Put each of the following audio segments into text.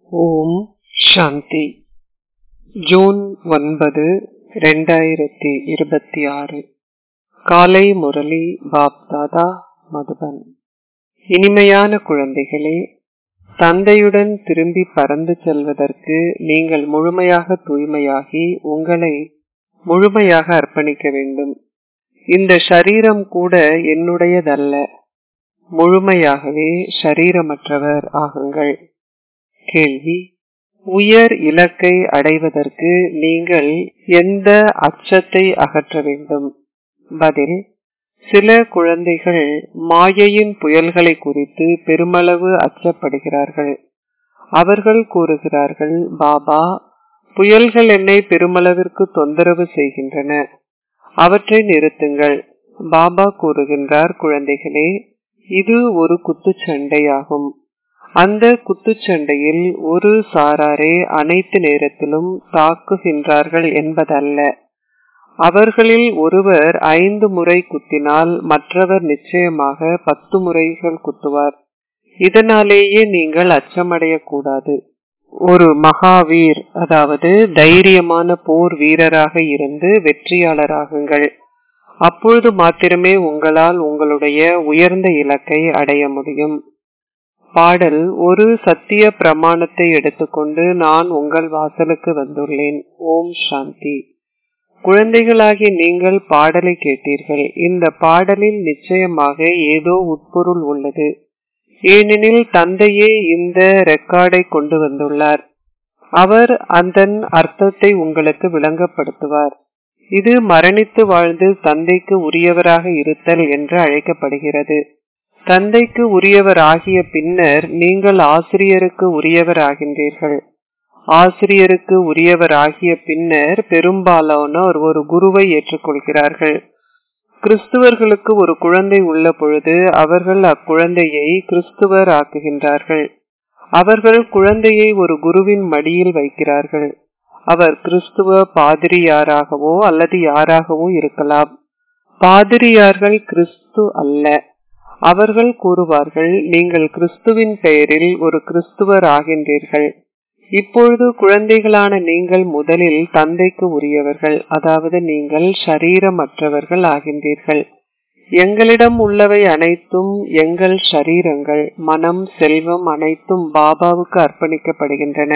ஓம் சாந்தி June ஒன்பது ரெண்டாயிரத்தி இருபத்தி ஆறு காலை முரளி பாப்தாதா மதுபன் இனிமையான குழந்தைகளே தந்தையுடன் திரும்பி பறந்து செல்வதற்கு நீங்கள் முழுமையாக தூய்மையாகி உங்களை முழுமையாக அர்ப்பணிக்க வேண்டும் இந்த ஷரீரம் கூட என்னுடையதல்ல முழுமையாகவே ஷரீரமற்றவர் ஆகுங்கள் கேள்வி உயர் இலக்கை அடைவதற்கு நீங்கள் எந்த அச்சத்தை அகற்ற வேண்டும் பதில் சில குழந்தைகள் மாயையின் புயல்களை குறித்து பெருமளவு அச்சப்படுகிறார்கள் அவர்கள் கூறுகிறார்கள் பாபா புயல்கள் என்னை பெருமளவிற்கு தொந்தரவு செய்கின்றன அவற்றை நிறுத்துங்கள் பாபா கூறுகின்றார் குழந்தைகளே இது ஒரு குத்துச்சண்டையாகும் அந்த குத்துச்சண்டையில் ஒரு சாராரே அனைத்து நேரத்திலும் தாக்குகின்றார்கள் என்பதல்ல அவர்களில் ஒருவர் ஐந்து முறை குத்தினால் மற்றவர் நிச்சயமாக பத்து முறைகள் குத்துவார் இதனாலேயே நீங்கள் அச்சமடையக்கூடாது ஒரு மகாவீர் அதாவது தைரியமான போர் வீரராக இருந்து வெற்றியாளராகுங்கள் அப்பொழுது மாத்திரமே உங்களால் உங்களுடைய உயர்ந்த இலக்கை அடைய முடியும் பாடல் ஒரு சத்திய பிரமாணத்தை எடுத்துக்கொண்டு நான் உங்கள் வாசலுக்கு வந்துள்ளேன் ஓம் சாந்தி குழந்தைகளாகி நீங்கள் பாடலை கேட்டீர்கள் இந்த பாடலில் நிச்சயமாக ஏதோ உட்பொருள் உள்ளது ஏனெனில் தந்தையே இந்த ரெக்கார்டை கொண்டு வந்துள்ளார் அவர் அதன் அர்த்தத்தை உங்களுக்கு விளங்கப்படுத்துவார் இது மரணித்து வாழ்ந்து தந்தைக்கு உரியவராக இருத்தல் என்று அழைக்கப்படுகிறது தந்தைக்கு உரியவர் ஆகிய பின்னர் நீங்கள் ஆசிரியருக்கு உரியவர் ஆகின்றீர்கள் ஆசிரியருக்கு உரியவர் ஆகிய பின்னர் பெரும்பாலானோர் ஒரு குருவை ஏற்றுக்கொள்கிறார்கள் கிறிஸ்துவர்களுக்கு ஒரு குழந்தை உள்ள பொழுது அவர்கள் அக்குழந்தையை கிறிஸ்துவர் ஆக்குகின்றார்கள் அவர்கள் குழந்தையை ஒரு குருவின் மடியில் வைக்கிறார்கள் அவர் கிறிஸ்துவ பாதிரியாராகவோ அல்லது யாராகவோ இருக்கலாம் பாதிரியார்கள் கிறிஸ்து அல்ல அவர்கள் கூறுவார்கள் நீங்கள் கிறிஸ்துவின் பெயரில் ஒரு கிறிஸ்துவர் ஆகின்றீர்கள் இப்பொழுது குழந்தைகளான நீங்கள் முதலில் தந்தைக்கு உரியவர்கள் அதாவது நீங்கள் ஷரீரமற்றவர்கள் ஆகின்றீர்கள் எங்களிடம் உள்ளவை அனைத்தும் எங்கள் ஷரீரங்கள் மனம் செல்வம் அனைத்தும் பாபாவுக்கு அர்ப்பணிக்கப்படுகின்றன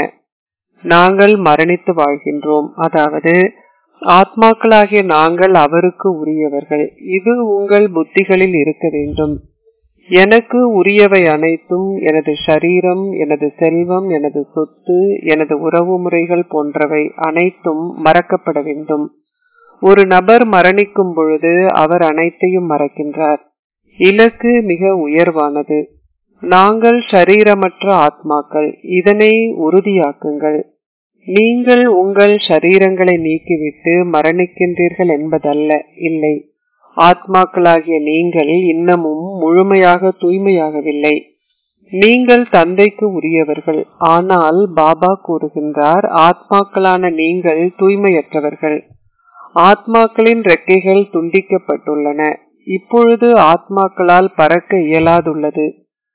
நாங்கள் மரணித்து வாழ்கின்றோம் அதாவது ஆத்மாக்களாகிய நாங்கள் அவருக்கு உரியவர்கள் இது உங்கள் புத்திகளில் இருக்க வேண்டும் எனக்கு உரியவை அனைத்தும் எனது ஷரீரம் எனது செல்வம் எனது சொத்து எனது உறவு முறைகள் போன்றவை அனைத்தும் மறக்கப்பட வேண்டும் ஒரு நபர் மரணிக்கும் பொழுது அவர் அனைத்தையும் மறக்கின்றார் இலக்கு மிக உயர்வானது நாங்கள் ஷரீரமற்ற ஆத்மாக்கள் இதனை உறுதியாக்குங்கள் நீங்கள் உங்கள் ஷரீரங்களை நீக்கிவிட்டு மரணிக்கின்றீர்கள் என்பதல்ல இல்லை ஆத்மாக்களாகிய நீங்கள் இன்னமும் முழுமையாக தூய்மையாகவில்லை நீங்கள் தந்தைக்கு உரியவர்கள் ஆனால் பாபா கூறுகின்றார் ஆத்மாக்களான நீங்கள் தூய்மையற்றவர்கள் ஆத்மாக்களின் ரெக்கைகள் துண்டிக்கப்பட்டுள்ளன இப்பொழுது ஆத்மாக்களால் பறக்க இயலாதுள்ளது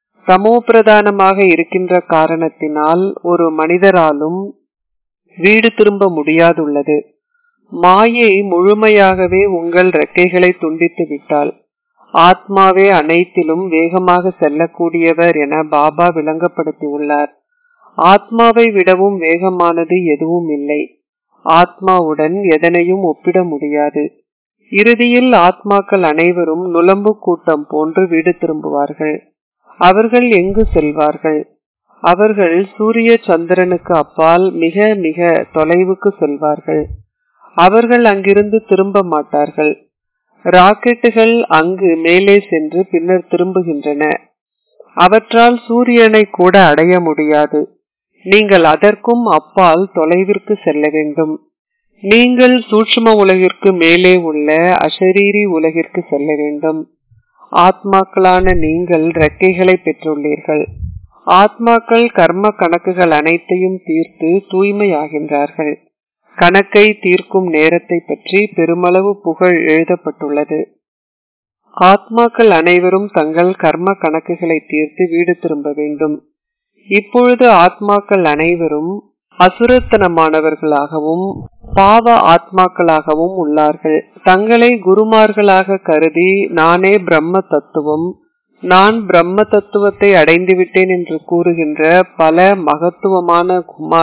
சமோபிரதானமாக இருக்கின்ற காரணத்தினால் ஒரு மனிதராலும் வீடு திரும்ப முடியாதுள்ளது மாயை முழுமையாகவே உங்கள் ரெக்கைகளை துண்டித்து விட்டால் ஆத்மாவே அனைத்திலும் வேகமாக செல்லக்கூடியவர் என பாபா விளங்கப்படுத்தியுள்ளார் ஆத்மாவை விடவும் வேகமானது எதுவும் இல்லை ஆத்மாவுடன் எதனையும் ஒப்பிட முடியாது இறுதியில் ஆத்மாக்கள் அனைவரும் நுளம்பு கூட்டம் போன்று வீடு திரும்புவார்கள் அவர்கள் எங்கு செல்வார்கள் அவர்கள் சூரிய சந்திரனுக்கு அப்பால் மிக மிக தொலைவுக்கு செல்வார்கள் அவர்கள் அங்கிருந்து திரும்ப மாட்டார்கள் ராக்கெட்டுகள் அங்கு மேலே சென்று பின்னர் திரும்புகின்றன அவற்றால் சூரியனை கூட அடைய முடியாது நீங்கள் அதற்கும் அப்பால் தொலைவிற்கு செல்ல வேண்டும் நீங்கள் சூட்சும உலகிற்கு மேலே உள்ள அஷரீரி உலகிற்கு செல்ல வேண்டும் ஆத்மாக்களான நீங்கள் ரெக்கைகளை பெற்றுள்ளீர்கள் ஆத்மாக்கள் கர்ம கணக்குகள் அனைத்தையும் தீர்த்து தூய்மையாகின்றார்கள் கணக்கை தீர்க்கும் நேரத்தை பற்றி பெருமளவு புகழ் எழுதப்பட்டுள்ளது ஆத்மாக்கள் அனைவரும் தங்கள் கர்ம கணக்குகளை தீர்த்து வீடு திரும்ப வேண்டும் இப்பொழுது ஆத்மாக்கள் அனைவரும் அசுரத்தனமானவர்களாகவும் பாவ ஆத்மாக்களாகவும் உள்ளார்கள் தங்களை குருமார்களாக கருதி நானே பிரம்ம தத்துவம் நான் பிரம்ம தத்துவத்தை அடைந்து விட்டேன் என்று கூறுகின்ற பல மகத்துவமான குமா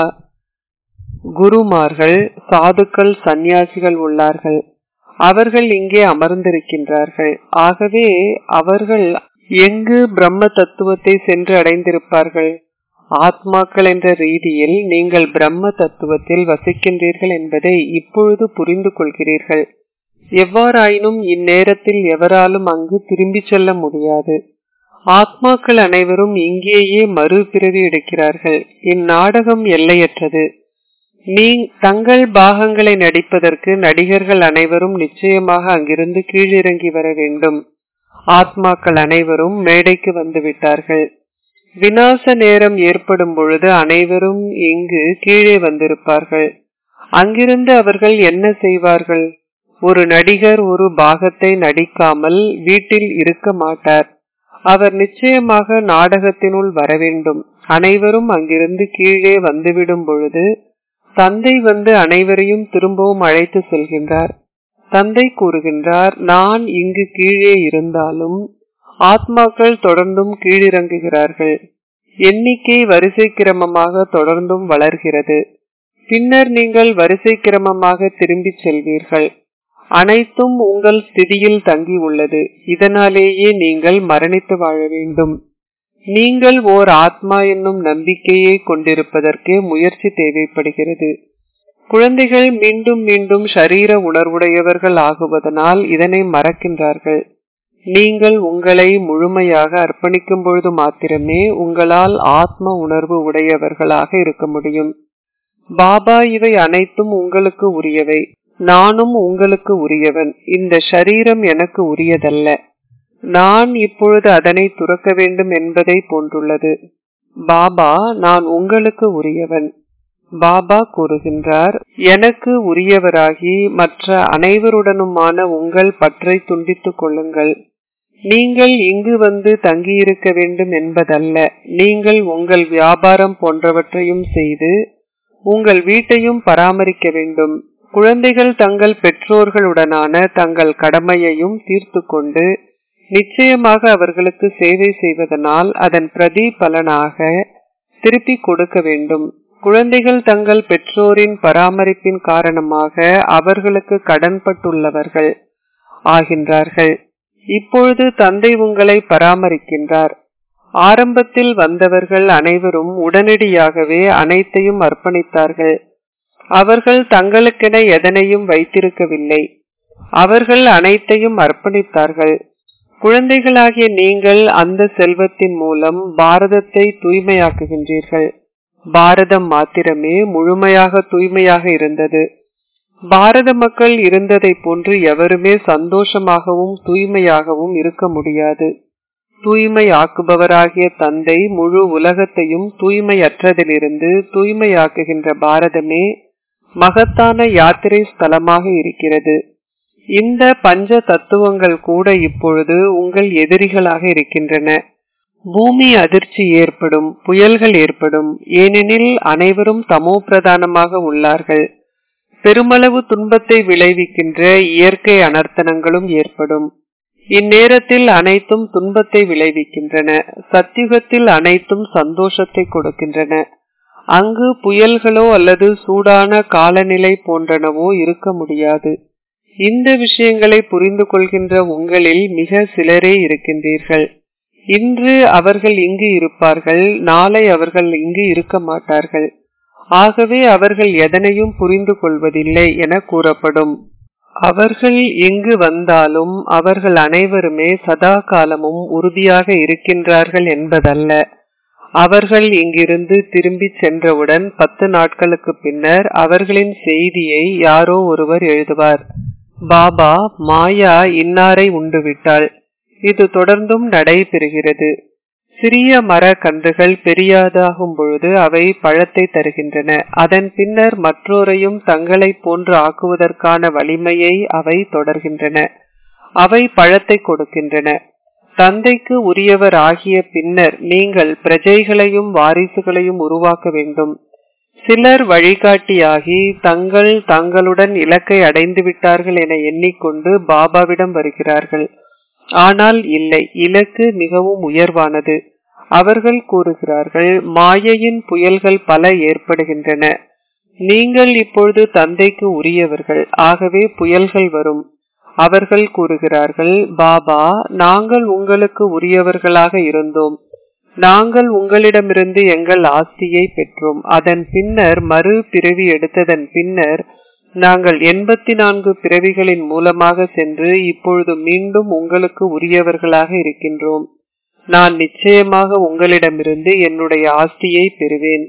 குருமார்கள் சாதுக்கள் சந்நியாசிகள் உள்ளார்கள் அவர்கள் இங்கே அமர்ந்திருக்கின்றார்கள் ஆகவே அவர்கள் எங்கு பிரம்ம தத்துவத்தை சென்று அடைந்திருப்பார்கள் ஆத்மாக்கள் என்ற ரீதியில் நீங்கள் பிரம்ம தத்துவத்தில் வசிக்கின்றீர்கள் என்பதை இப்பொழுது புரிந்து கொள்கிறீர்கள் எவ்வாறாயினும் இந்நேரத்தில் எவராலும் அங்கு திரும்பி செல்ல முடியாது ஆத்மாக்கள் அனைவரும் இங்கேயே மறுபிறவி எடுக்கிறார்கள் இந்நாடகம் எல்லையற்றது நீ தங்கள் பாகங்களை நடிப்பதற்கு நடிகர்கள் அனைவரும் நிச்சயமாக அங்கிருந்து கீழிறங்கி வர வேண்டும் ஆத்மாக்கள் அனைவரும் மேடைக்கு வந்து விட்டார்கள் வினாச நேரம் ஏற்படும் பொழுது அனைவரும் இங்கு கீழே வந்திருப்பார்கள் அங்கிருந்து அவர்கள் என்ன செய்வார்கள் ஒரு நடிகர் ஒரு பாகத்தை நடிக்காமல் வீட்டில் இருக்க மாட்டார் அவர் நிச்சயமாக நாடகத்தினுள் வர வேண்டும் அனைவரும் அங்கிருந்து கீழே வந்துவிடும் பொழுது தந்தை வந்து அனைவரையும் திரும்பவும் அழைத்து செல்கின்றார் தந்தை கூறுகின்றார் நான் இங்கு கீழே இருந்தாலும் ஆத்மாக்கள் தொடர்ந்தும் கீழிறங்குகிறார்கள் எண்ணிக்கை வரிசை கிரமமாக தொடர்ந்தும் வளர்கிறது பின்னர் நீங்கள் வரிசை கிரமமாக திரும்பி செல்வீர்கள் அனைத்தும் உங்கள் ஸ்திதியில் தங்கி உள்ளது இதனாலேயே நீங்கள் மரணித்து வாழ வேண்டும் நீங்கள் ஓர் ஆத்மா என்னும் நம்பிக்கையை கொண்டிருப்பதற்கு முயற்சி தேவைப்படுகிறது குழந்தைகள் மீண்டும் மீண்டும் ஷரீர உணர்வுடையவர்கள் ஆகுவதனால் இதனை மறக்கின்றார்கள் நீங்கள் உங்களை முழுமையாக அர்ப்பணிக்கும் பொழுது மாத்திரமே உங்களால் ஆத்ம உணர்வு உடையவர்களாக இருக்க முடியும் பாபா இவை அனைத்தும் உங்களுக்கு உரியவை நானும் உங்களுக்கு உரியவன் இந்த ஷரீரம் எனக்கு உரியதல்ல நான் இப்பொழுது அதனை துறக்க வேண்டும் என்பதை போன்றுள்ளது பாபா நான் உங்களுக்கு உரியவன் பாபா கூறுகின்றார் எனக்கு உரியவராகி மற்ற அனைவருடனுமான உங்கள் பற்றை துண்டித்துக் கொள்ளுங்கள் நீங்கள் இங்கு வந்து தங்கியிருக்க வேண்டும் என்பதல்ல நீங்கள் உங்கள் வியாபாரம் போன்றவற்றையும் செய்து உங்கள் வீட்டையும் பராமரிக்க வேண்டும் குழந்தைகள் தங்கள் பெற்றோர்களுடனான தங்கள் கடமையையும் தீர்த்து கொண்டு நிச்சயமாக அவர்களுக்கு சேவை செய்வதனால் அதன் பிரதி பலனாக திருப்பி கொடுக்க வேண்டும் குழந்தைகள் தங்கள் பெற்றோரின் பராமரிப்பின் காரணமாக அவர்களுக்கு கடன்பட்டுள்ளவர்கள் ஆகின்றார்கள் இப்பொழுது தந்தை உங்களை பராமரிக்கின்றார் ஆரம்பத்தில் வந்தவர்கள் அனைவரும் உடனடியாகவே அனைத்தையும் அர்ப்பணித்தார்கள் அவர்கள் தங்களுக்கென எதனையும் வைத்திருக்கவில்லை அவர்கள் அனைத்தையும் அர்ப்பணித்தார்கள் குழந்தைகளாகிய நீங்கள் அந்த செல்வத்தின் மூலம் பாரதத்தை தூய்மையாக்குகின்றீர்கள் பாரதம் மாத்திரமே முழுமையாக தூய்மையாக இருந்தது பாரத மக்கள் இருந்ததை போன்று எவருமே சந்தோஷமாகவும் தூய்மையாகவும் இருக்க முடியாது தூய்மை ஆக்குபவராகிய தந்தை முழு உலகத்தையும் தூய்மையற்றதிலிருந்து தூய்மையாக்குகின்ற பாரதமே மகத்தான யாத்திரை ஸ்தலமாக இருக்கிறது இந்த பஞ்ச தத்துவங்கள் கூட இப்பொழுது உங்கள் எதிரிகளாக இருக்கின்றன பூமி அதிர்ச்சி ஏற்படும் புயல்கள் ஏற்படும் ஏனெனில் அனைவரும் தமோ பிரதானமாக உள்ளார்கள் பெருமளவு துன்பத்தை விளைவிக்கின்ற இயற்கை அனர்த்தனங்களும் ஏற்படும் இந்நேரத்தில் அனைத்தும் துன்பத்தை விளைவிக்கின்றன சத்தியுகத்தில் அனைத்தும் சந்தோஷத்தை கொடுக்கின்றன அங்கு புயல்களோ அல்லது சூடான காலநிலை போன்றனவோ இருக்க முடியாது இந்த விஷயங்களை புரிந்து கொள்கின்ற உங்களில் மிக சிலரே இருக்கின்றீர்கள் இன்று அவர்கள் இங்கு இருப்பார்கள் நாளை அவர்கள் இங்கு இருக்க மாட்டார்கள் ஆகவே அவர்கள் எதனையும் புரிந்து கொள்வதில்லை என கூறப்படும் அவர்கள் எங்கு வந்தாலும் அவர்கள் அனைவருமே சதா காலமும் உறுதியாக இருக்கின்றார்கள் என்பதல்ல அவர்கள் இங்கிருந்து திரும்பி சென்றவுடன் பத்து நாட்களுக்கு பின்னர் அவர்களின் செய்தியை யாரோ ஒருவர் எழுதுவார் பாபா மாயா இன்னாரை உண்டுவிட்டாள் இது தொடர்ந்தும் நடைபெறுகிறது சிறிய மர கன்றுகள் பெரியாதாகும் பொழுது அவை பழத்தை தருகின்றன அதன் பின்னர் மற்றோரையும் தங்களை போன்று ஆக்குவதற்கான வலிமையை அவை தொடர்கின்றன அவை பழத்தை கொடுக்கின்றன தந்தைக்கு உரியவர் ஆகிய பின்னர் நீங்கள் பிரஜைகளையும் வாரிசுகளையும் உருவாக்க வேண்டும் சிலர் வழிகாட்டியாகி தங்கள் தங்களுடன் இலக்கை அடைந்து விட்டார்கள் என எண்ணிக்கொண்டு பாபாவிடம் வருகிறார்கள் ஆனால் இல்லை இலக்கு மிகவும் உயர்வானது அவர்கள் கூறுகிறார்கள் மாயையின் புயல்கள் பல ஏற்படுகின்றன நீங்கள் இப்பொழுது தந்தைக்கு உரியவர்கள் ஆகவே புயல்கள் வரும் அவர்கள் கூறுகிறார்கள் பாபா நாங்கள் உங்களுக்கு உரியவர்களாக இருந்தோம் நாங்கள் உங்களிடமிருந்து எங்கள் ஆஸ்தியை பெற்றோம் அதன் பின்னர் மறு பிறவி எடுத்ததன் பின்னர் நாங்கள் எண்பத்தி நான்கு பிறவிகளின் மூலமாக சென்று இப்பொழுது மீண்டும் உங்களுக்கு உரியவர்களாக இருக்கின்றோம் நான் நிச்சயமாக உங்களிடமிருந்து என்னுடைய ஆஸ்தியை பெறுவேன்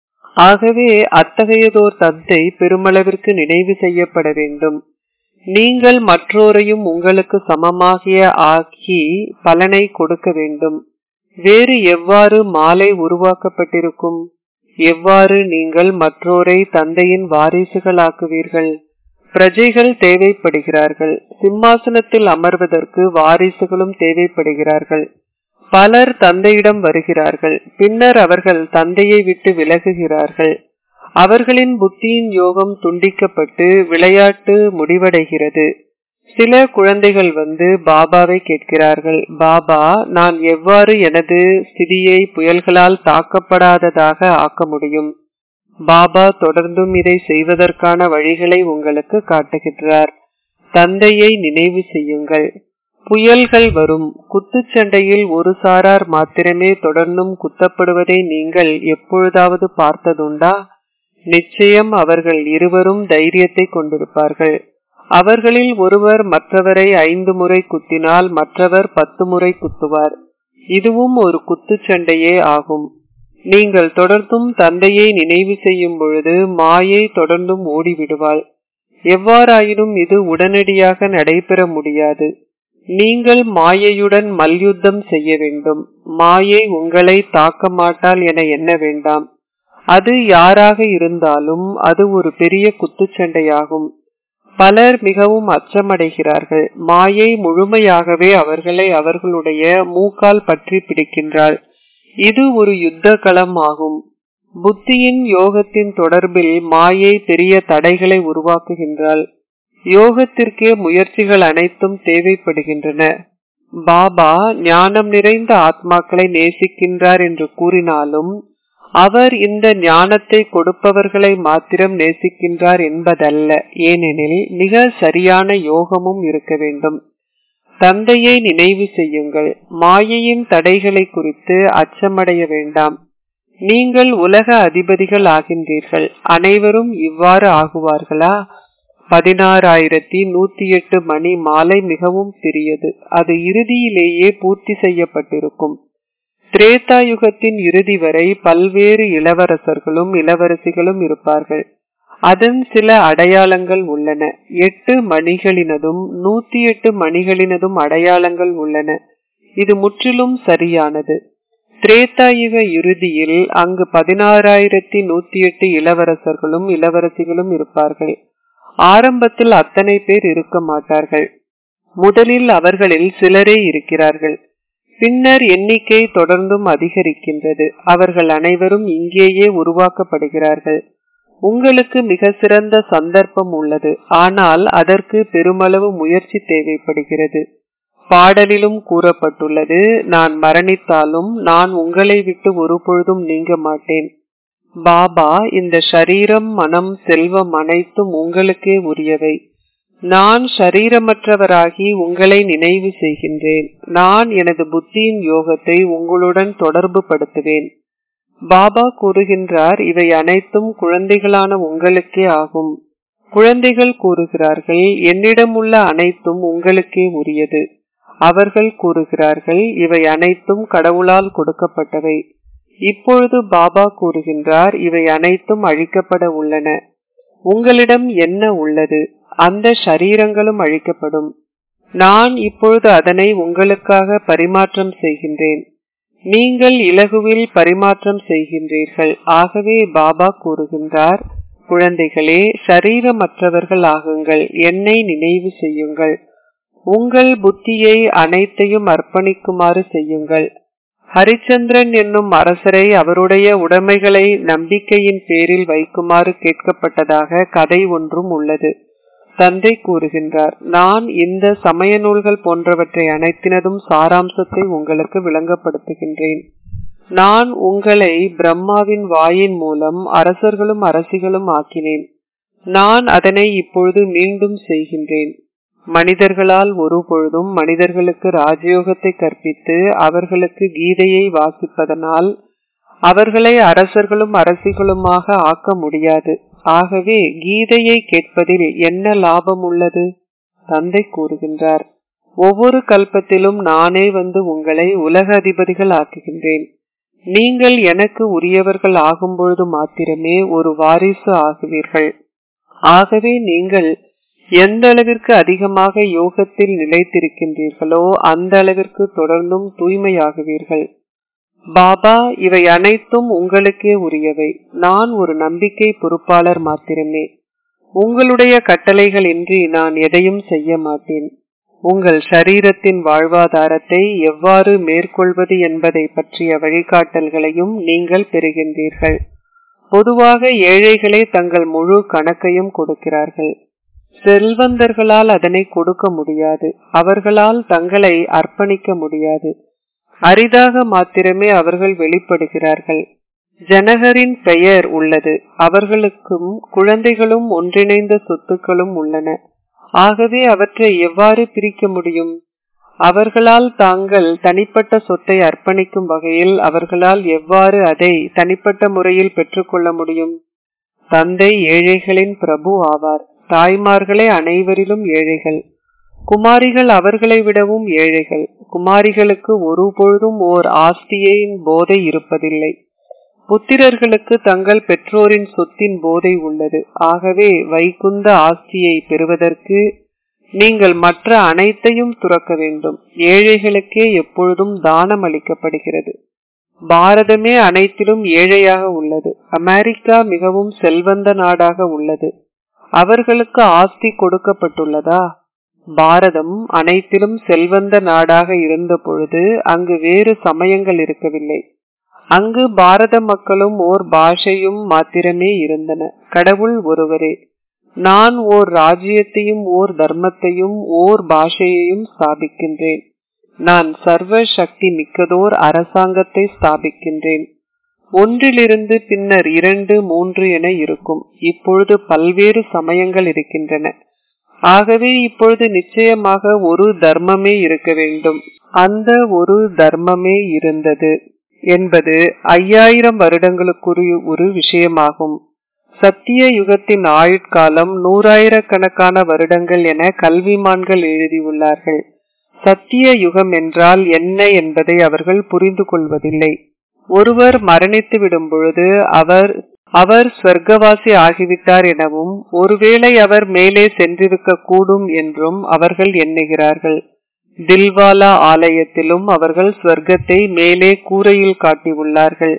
ஆகவே அத்தகையதோர் தந்தை பெருமளவிற்கு நினைவு செய்யப்பட வேண்டும் நீங்கள் மற்றோரையும் உங்களுக்கு சமமாகிய ஆக்கி பலனை கொடுக்க வேண்டும் வேறு எவ்வாறு மாலை உருவாக்கப்பட்டிருக்கும் எவ்வாறு நீங்கள் மற்றோரை தந்தையின் வாரிசுகளாக்குவீர்கள் பிரஜைகள் தேவைப்படுகிறார்கள் சிம்மாசனத்தில் அமர்வதற்கு வாரிசுகளும் தேவைப்படுகிறார்கள் பலர் தந்தையிடம் வருகிறார்கள் பின்னர் அவர்கள் தந்தையை விட்டு விலகுகிறார்கள் அவர்களின் புத்தியின் யோகம் துண்டிக்கப்பட்டு விளையாட்டு முடிவடைகிறது சில குழந்தைகள் வந்து பாபாவை கேட்கிறார்கள் பாபா நான் எவ்வாறு எனது ஸ்திதியை புயல்களால் தாக்கப்படாததாக ஆக்க முடியும் பாபா தொடர்ந்தும் இதை செய்வதற்கான வழிகளை உங்களுக்கு காட்டுகின்றார் தந்தையை நினைவு செய்யுங்கள் புயல்கள் வரும் குத்துச்சண்டையில் ஒரு சாரார் மாத்திரமே தொடர்ந்தும் குத்தப்படுவதை நீங்கள் எப்பொழுதாவது பார்த்ததுண்டா நிச்சயம் அவர்கள் இருவரும் தைரியத்தை கொண்டிருப்பார்கள் அவர்களில் ஒருவர் மற்றவரை ஐந்து முறை குத்தினால் மற்றவர் பத்து முறை குத்துவார் இதுவும் ஒரு குத்துச்சண்டையே ஆகும் நீங்கள் தொடர்ந்தும் தந்தையை நினைவு செய்யும் பொழுது மாயை தொடர்ந்தும் ஓடிவிடுவாள் எவ்வாறாயினும் இது உடனடியாக நடைபெற முடியாது நீங்கள் மாயையுடன் மல்யுத்தம் செய்ய வேண்டும் மாயை உங்களை தாக்க மாட்டால் என எண்ண வேண்டாம் அது யாராக இருந்தாலும் அது ஒரு பெரிய குத்துச்சண்டையாகும் பலர் மிகவும் அச்சமடைகிறார்கள் மாயை முழுமையாகவே அவர்களை அவர்களுடைய மூக்கால் பற்றி பிடிக்கின்றாள் இது ஒரு யுத்த களம் ஆகும் புத்தியின் யோகத்தின் தொடர்பில் மாயை பெரிய தடைகளை உருவாக்குகின்றாள் யோகத்திற்கே முயற்சிகள் அனைத்தும் தேவைப்படுகின்றன பாபா ஞானம் நிறைந்த ஆத்மாக்களை நேசிக்கின்றார் என்று கூறினாலும் அவர் இந்த ஞானத்தை கொடுப்பவர்களை மாத்திரம் நேசிக்கின்றார் என்பதல்ல ஏனெனில் மிக சரியான யோகமும் இருக்க வேண்டும் தந்தையை நினைவு செய்யுங்கள் மாயையின் தடைகளை குறித்து அச்சமடைய வேண்டாம் நீங்கள் உலக அதிபதிகள் ஆகின்றீர்கள் அனைவரும் இவ்வாறு ஆகுவார்களா பதினாறாயிரத்தி நூத்தி எட்டு மணி மாலை மிகவும் சிறியது அது இறுதியிலேயே பூர்த்தி செய்யப்பட்டிருக்கும் திரேதா யுகத்தின் இறுதி வரை பல்வேறு இளவரசர்களும் இளவரசிகளும் இருப்பார்கள் அதன் சில அடையாளங்கள் உள்ளன எட்டு மணிகளினதும் நூத்தி எட்டு மணிகளினதும் அடையாளங்கள் உள்ளன இது முற்றிலும் சரியானது திரேதாயுக இறுதியில் அங்கு பதினாறாயிரத்தி நூத்தி எட்டு இளவரசர்களும் இளவரசிகளும் இருப்பார்கள் ஆரம்பத்தில் அத்தனை பேர் இருக்க மாட்டார்கள் முதலில் அவர்களில் சிலரே இருக்கிறார்கள் பின்னர் எண்ணிக்கை தொடர்ந்தும் அதிகரிக்கின்றது அவர்கள் அனைவரும் இங்கேயே உருவாக்கப்படுகிறார்கள் உங்களுக்கு மிக சிறந்த சந்தர்ப்பம் உள்ளது ஆனால் அதற்கு பெருமளவு முயற்சி தேவைப்படுகிறது பாடலிலும் கூறப்பட்டுள்ளது நான் மரணித்தாலும் நான் உங்களை விட்டு ஒரு பொழுதும் நீங்க மாட்டேன் பாபா இந்த ஷரீரம் மனம் செல்வம் அனைத்தும் உங்களுக்கே உரியவை நான் ஷரீரமற்றவராகி உங்களை நினைவு செய்கின்றேன் நான் எனது புத்தியின் யோகத்தை உங்களுடன் தொடர்பு படுத்துவேன் பாபா கூறுகின்றார் இவை அனைத்தும் குழந்தைகளான உங்களுக்கே ஆகும் குழந்தைகள் கூறுகிறார்கள் என்னிடம் உள்ள அனைத்தும் உங்களுக்கே உரியது அவர்கள் கூறுகிறார்கள் இவை அனைத்தும் கடவுளால் கொடுக்கப்பட்டவை இப்பொழுது பாபா கூறுகின்றார் இவை அனைத்தும் அழிக்கப்பட உள்ளன உங்களிடம் என்ன உள்ளது அந்த ஷரீரங்களும் அழிக்கப்படும் நான் இப்பொழுது அதனை உங்களுக்காக பரிமாற்றம் செய்கின்றேன் நீங்கள் இலகுவில் பரிமாற்றம் செய்கின்றீர்கள் ஆகவே பாபா கூறுகின்றார் குழந்தைகளே சரீரமற்றவர்கள் ஆகுங்கள் என்னை நினைவு செய்யுங்கள் உங்கள் புத்தியை அனைத்தையும் அர்ப்பணிக்குமாறு செய்யுங்கள் ஹரிச்சந்திரன் என்னும் அரசரை அவருடைய உடைமைகளை நம்பிக்கையின் பேரில் வைக்குமாறு கேட்கப்பட்டதாக கதை ஒன்றும் உள்ளது தந்தை கூறுகின்றார் நான் இந்த சமய நூல்கள் போன்றவற்றை அனைத்தினதும் சாராம்சத்தை உங்களுக்கு விளங்கப்படுத்துகின்றேன் நான் உங்களை பிரம்மாவின் வாயின் மூலம் அரசர்களும் அரசிகளும் ஆக்கினேன் நான் அதனை இப்பொழுது மீண்டும் செய்கின்றேன் மனிதர்களால் ஒரு பொழுதும் மனிதர்களுக்கு ராஜயோகத்தை கற்பித்து அவர்களுக்கு கீதையை வாசிப்பதனால் அவர்களை அரசர்களும் அரசிகளுமாக ஆக்க முடியாது ஆகவே கீதையை கேட்பதில் என்ன லாபம் உள்ளது தந்தை கூறுகின்றார் ஒவ்வொரு கல்பத்திலும் நானே வந்து உங்களை உலக அதிபதிகள் ஆக்குகின்றேன் நீங்கள் எனக்கு உரியவர்கள் ஆகும் பொழுது மாத்திரமே ஒரு வாரிசு ஆகுவீர்கள் ஆகவே நீங்கள் எந்த அளவிற்கு அதிகமாக யோகத்தில் நிலைத்திருக்கின்றீர்களோ அந்த அளவிற்கு தொடர்ந்தும் தூய்மையாகுவீர்கள் பாபா இவை அனைத்தும் உங்களுக்கே உரியவை நான் ஒரு நம்பிக்கை பொறுப்பாளர் மாத்திரமே உங்களுடைய கட்டளைகள் இன்றி நான் எதையும் செய்ய மாட்டேன் உங்கள் சரீரத்தின் வாழ்வாதாரத்தை எவ்வாறு மேற்கொள்வது என்பதை பற்றிய வழிகாட்டல்களையும் நீங்கள் பெறுகின்றீர்கள் பொதுவாக ஏழைகளே தங்கள் முழு கணக்கையும் கொடுக்கிறார்கள் செல்வந்தர்களால் அதனை கொடுக்க முடியாது அவர்களால் தங்களை அர்ப்பணிக்க முடியாது அரிதாக மாத்திரமே அவர்கள் வெளிப்படுகிறார்கள் ஜனகரின் பெயர் உள்ளது அவர்களுக்கும் குழந்தைகளும் ஒன்றிணைந்த சொத்துக்களும் உள்ளன ஆகவே அவற்றை எவ்வாறு பிரிக்க முடியும் அவர்களால் தாங்கள் தனிப்பட்ட சொத்தை அர்ப்பணிக்கும் வகையில் அவர்களால் எவ்வாறு அதை தனிப்பட்ட முறையில் பெற்றுக்கொள்ள முடியும் தந்தை ஏழைகளின் பிரபு ஆவார் தாய்மார்களே அனைவரிலும் ஏழைகள் குமாரிகள் அவர்களை விடவும் ஏழைகள் குமாரிகளுக்கு ஒரு பொழுதும் ஓர் ஆஸ்தியின் போதை இருப்பதில்லை புத்திரர்களுக்கு தங்கள் பெற்றோரின் சொத்தின் போதை உள்ளது ஆகவே வைகுந்த ஆஸ்தியை பெறுவதற்கு நீங்கள் மற்ற அனைத்தையும் துறக்க வேண்டும் ஏழைகளுக்கே எப்பொழுதும் தானம் அளிக்கப்படுகிறது பாரதமே அனைத்திலும் ஏழையாக உள்ளது அமெரிக்கா மிகவும் செல்வந்த நாடாக உள்ளது அவர்களுக்கு ஆஸ்தி கொடுக்கப்பட்டுள்ளதா பாரதம் அனைத்திலும் செல்வந்த நாடாக இருந்த பொழுது அங்கு வேறு சமயங்கள் இருக்கவில்லை அங்கு பாரத மக்களும் ஓர் பாஷையும் மாத்திரமே இருந்தன கடவுள் ஒருவரே நான் ஓர் ராஜ்யத்தையும் ஓர் தர்மத்தையும் ஓர் பாஷையையும் ஸ்தாபிக்கின்றேன் நான் சர்வ சக்தி மிக்கதோர் அரசாங்கத்தை ஸ்தாபிக்கின்றேன் ஒன்றிலிருந்து பின்னர் இரண்டு மூன்று என இருக்கும் இப்பொழுது பல்வேறு சமயங்கள் இருக்கின்றன ஆகவே இப்பொழுது நிச்சயமாக ஒரு தர்மமே இருக்க வேண்டும் அந்த ஒரு தர்மமே இருந்தது என்பது ஐயாயிரம் வருடங்களுக்குரிய ஒரு விஷயமாகும் சத்திய யுகத்தின் ஆயுட்காலம் நூறாயிரக்கணக்கான வருடங்கள் என கல்விமான்கள் எழுதியுள்ளார்கள் சத்திய யுகம் என்றால் என்ன என்பதை அவர்கள் புரிந்து கொள்வதில்லை ஒருவர் மரணித்து விடும் பொழுது அவர் அவர் ஸ்வர்க்கவாசி ஆகிவிட்டார் எனவும் ஒருவேளை அவர் மேலே சென்றிருக்க கூடும் என்றும் அவர்கள் எண்ணுகிறார்கள் தில்வாலா ஆலயத்திலும் அவர்கள் ஸ்வர்க்கத்தை மேலே கூரையில் காட்டியுள்ளார்கள்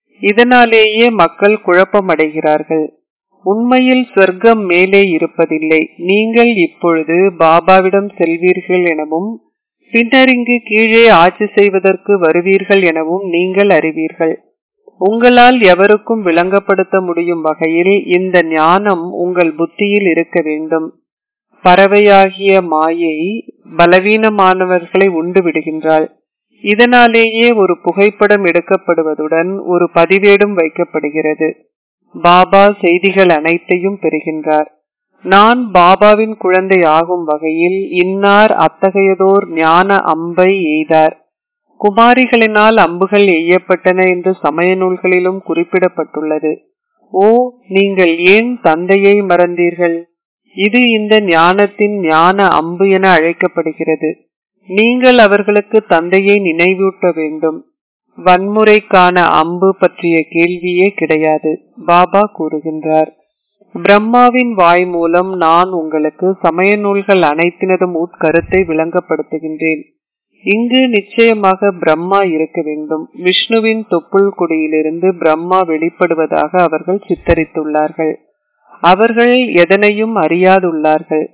இதனாலேயே மக்கள் குழப்பமடைகிறார்கள் உண்மையில் சொர்க்கம் மேலே இருப்பதில்லை நீங்கள் இப்பொழுது பாபாவிடம் செல்வீர்கள் எனவும் பின்னர் இங்கு கீழே ஆட்சி செய்வதற்கு வருவீர்கள் எனவும் நீங்கள் அறிவீர்கள் உங்களால் எவருக்கும் விளங்கப்படுத்த முடியும் வகையில் இந்த ஞானம் உங்கள் புத்தியில் இருக்க வேண்டும் பறவையாகிய மாயை பலவீனமானவர்களை உண்டு விடுகின்றாள் இதனாலேயே ஒரு புகைப்படம் எடுக்கப்படுவதுடன் ஒரு பதிவேடும் வைக்கப்படுகிறது பாபா செய்திகள் அனைத்தையும் பெறுகின்றார் நான் பாபாவின் குழந்தை ஆகும் வகையில் இன்னார் அத்தகையதோர் ஞான அம்பை எய்தார் குமாரிகளினால் அம்புகள் எய்யப்பட்டன என்று சமய நூல்களிலும் குறிப்பிடப்பட்டுள்ளது ஓ நீங்கள் ஏன் தந்தையை மறந்தீர்கள் இது இந்த ஞானத்தின் ஞான அம்பு என அழைக்கப்படுகிறது நீங்கள் அவர்களுக்கு தந்தையை நினைவூட்ட வேண்டும் வன்முறைக்கான அம்பு பற்றிய கேள்வியே கிடையாது பாபா கூறுகின்றார் பிரம்மாவின் வாய் மூலம் நான் உங்களுக்கு சமய நூல்கள் அனைத்தினதும் உட்கருத்தை விளங்கப்படுத்துகின்றேன் இங்கு நிச்சயமாக பிரம்மா இருக்க வேண்டும் விஷ்ணுவின் தொப்புள் கொடியிலிருந்து பிரம்மா வெளிப்படுவதாக அவர்கள் சித்தரித்துள்ளார்கள் அவர்கள் எதனையும் அறியாதுள்ளார்கள்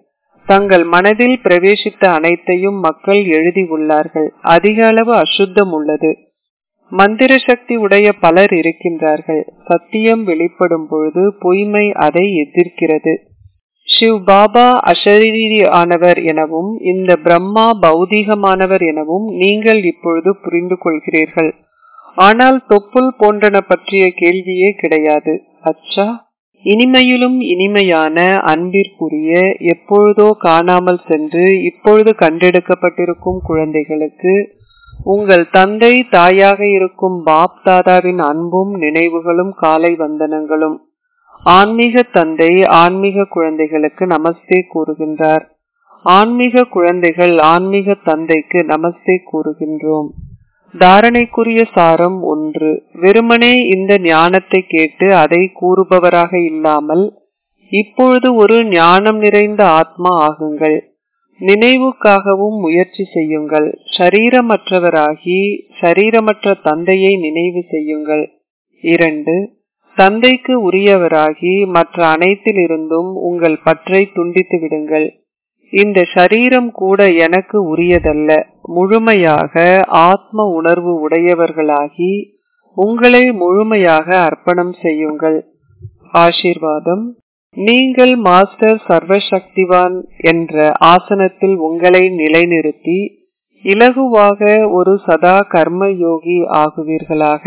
தங்கள் மனதில் பிரவேசித்த அனைத்தையும் மக்கள் எழுதி உள்ளார்கள் அதிக அளவு அசுத்தம் உள்ளது மந்திர சக்தி உடைய பலர் இருக்கின்றார்கள் சத்தியம் வெளிப்படும் பொழுது பொய்மை அதை எதிர்க்கிறது சிவ் பாபா அஷரீரி ஆனவர் எனவும் இந்த பிரம்மா பௌதீகமானவர் எனவும் நீங்கள் இப்பொழுது புரிந்து கொள்கிறீர்கள் ஆனால் தொப்புள் போன்றன பற்றிய கேள்வியே கிடையாது அச்சா இனிமையிலும் இனிமையான அன்பிற்குரிய எப்பொழுதோ காணாமல் சென்று இப்பொழுது கண்டெடுக்கப்பட்டிருக்கும் குழந்தைகளுக்கு உங்கள் தந்தை தாயாக இருக்கும் பாப் தாதாவின் அன்பும் நினைவுகளும் காலை வந்தனங்களும் ஆன்மீக தந்தை ஆன்மீக குழந்தைகளுக்கு நமஸ்தே கூறுகின்றார் ஆன்மீக குழந்தைகள் ஆன்மீக தந்தைக்கு நமஸ்தே கூறுகின்றோம் தாரணைக்குரிய சாரம் ஒன்று வெறுமனே இந்த ஞானத்தை கேட்டு அதை கூறுபவராக இல்லாமல் இப்பொழுது ஒரு ஞானம் நிறைந்த ஆத்மா ஆகுங்கள் நினைவுக்காகவும் முயற்சி செய்யுங்கள் ஷரீரமற்றவராகி ஷரீரமற்ற தந்தையை நினைவு செய்யுங்கள் இரண்டு தந்தைக்கு உரியவராகி மற்ற அனைத்திலிருந்தும் உங்கள் பற்றை துண்டித்து விடுங்கள் இந்த சரீரம் கூட எனக்கு உரியதல்ல முழுமையாக ஆத்ம உணர்வு உடையவர்களாகி உங்களை முழுமையாக அர்ப்பணம் செய்யுங்கள் ஆசீர்வாதம் நீங்கள் மாஸ்டர் சர்வசக்திவான் என்ற ஆசனத்தில் உங்களை நிலைநிறுத்தி இலகுவாக ஒரு சதா கர்ம யோகி ஆகுவீர்களாக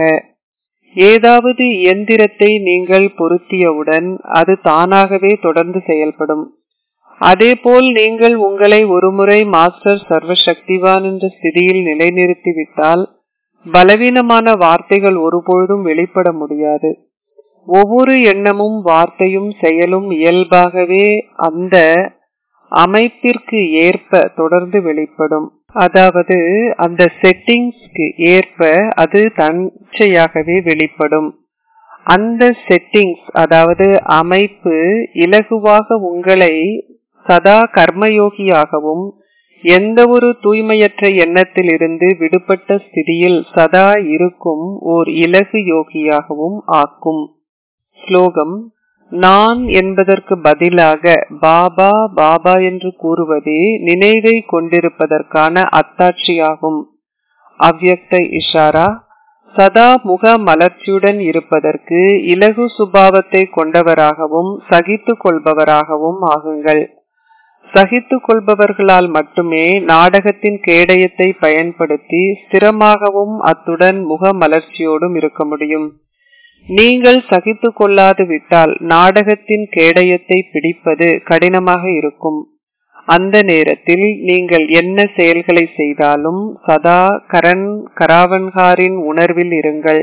ஏதாவது இயந்திரத்தை நீங்கள் பொருத்தியவுடன் அது தானாகவே தொடர்ந்து செயல்படும் அதேபோல் நீங்கள் உங்களை ஒருமுறை மாஸ்டர் சர்வசக்திவான் என்ற ஸ்திதியில் நிலைநிறுத்திவிட்டால் பலவீனமான வார்த்தைகள் ஒருபொழுதும் வெளிப்பட முடியாது ஒவ்வொரு எண்ணமும் வார்த்தையும் செயலும் இயல்பாகவே அந்த அமைப்பிற்கு ஏற்ப தொடர்ந்து வெளிப்படும் அதாவது அந்த செட்டிங்ஸ்க்கு ஏற்ப அது தன்னிச்சையாகவே வெளிப்படும் அந்த செட்டிங்ஸ் அதாவது அமைப்பு இலகுவாக உங்களை சதா கர்மயோகியாகவும் எந்த ஒரு தூய்மையற்ற எண்ணத்தில் இருந்து விடுபட்ட ஸ்திதியில் சதா இருக்கும் ஓர் இலகு யோகியாகவும் ஆக்கும் ஸ்லோகம் நான் என்பதற்கு பதிலாக பாபா பாபா என்று கூறுவதே நினைவை கொண்டிருப்பதற்கான அத்தாட்சியாகும் அவ்யக்த இஷாரா சதா முக மலர்ச்சியுடன் இருப்பதற்கு இலகு சுபாவத்தை கொண்டவராகவும் சகித்து கொள்பவராகவும் ஆகுங்கள் சகித்து கொள்பவர்களால் மட்டுமே நாடகத்தின் கேடயத்தை பயன்படுத்தி ஸ்திரமாகவும் அத்துடன் முக மலர்ச்சியோடும் இருக்க முடியும் நீங்கள் சகித்து கொள்ளாது விட்டால் நாடகத்தின் கேடயத்தை பிடிப்பது கடினமாக இருக்கும் அந்த நேரத்தில் நீங்கள் என்ன செயல்களை செய்தாலும் சதா கரண் கராவன்காரின் உணர்வில் இருங்கள்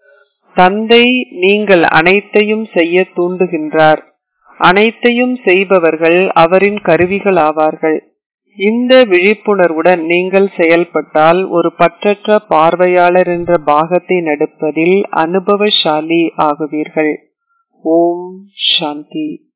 தந்தை நீங்கள் அனைத்தையும் செய்ய தூண்டுகின்றார் அனைத்தையும் செய்பவர்கள் அவரின் கருவிகள் ஆவார்கள் இந்த விழிப்புணர்வுடன் நீங்கள் செயல்பட்டால் ஒரு பற்றற்ற பார்வையாளர் என்ற பாகத்தை நடிப்பதில் அனுபவசாலி ஆகுவீர்கள் ஓம் சாந்தி